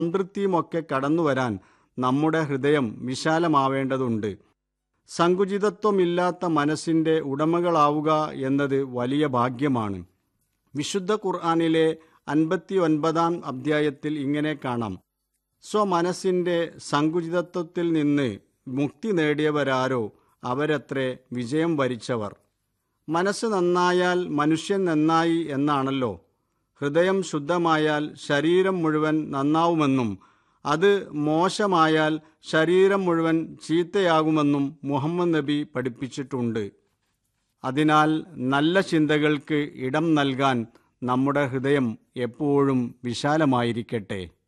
സംതൃപ്തിയുമൊക്കെ കടന്നുവരാൻ നമ്മുടെ ഹൃദയം വിശാലമാവേണ്ടതുണ്ട് സങ്കുചിതത്വമില്ലാത്ത മനസ്സിൻ്റെ ഉടമകളാവുക എന്നത് വലിയ ഭാഗ്യമാണ് വിശുദ്ധ ഖുർആാനിലെ അൻപത്തി ഒൻപതാം അധ്യായത്തിൽ ഇങ്ങനെ കാണാം സ്വമനസ്സിൻ്റെ സങ്കുചിതത്വത്തിൽ നിന്ന് മുക്തി നേടിയവരാരോ അവരത്രേ വിജയം വരിച്ചവർ മനസ്സ് നന്നായാൽ മനുഷ്യൻ നന്നായി എന്നാണല്ലോ ഹൃദയം ശുദ്ധമായാൽ ശരീരം മുഴുവൻ നന്നാവുമെന്നും അത് മോശമായാൽ ശരീരം മുഴുവൻ ചീത്തയാകുമെന്നും മുഹമ്മദ് നബി പഠിപ്പിച്ചിട്ടുണ്ട് അതിനാൽ നല്ല ചിന്തകൾക്ക് ഇടം നൽകാൻ നമ്മുടെ ഹൃദയം എപ്പോഴും വിശാലമായിരിക്കട്ടെ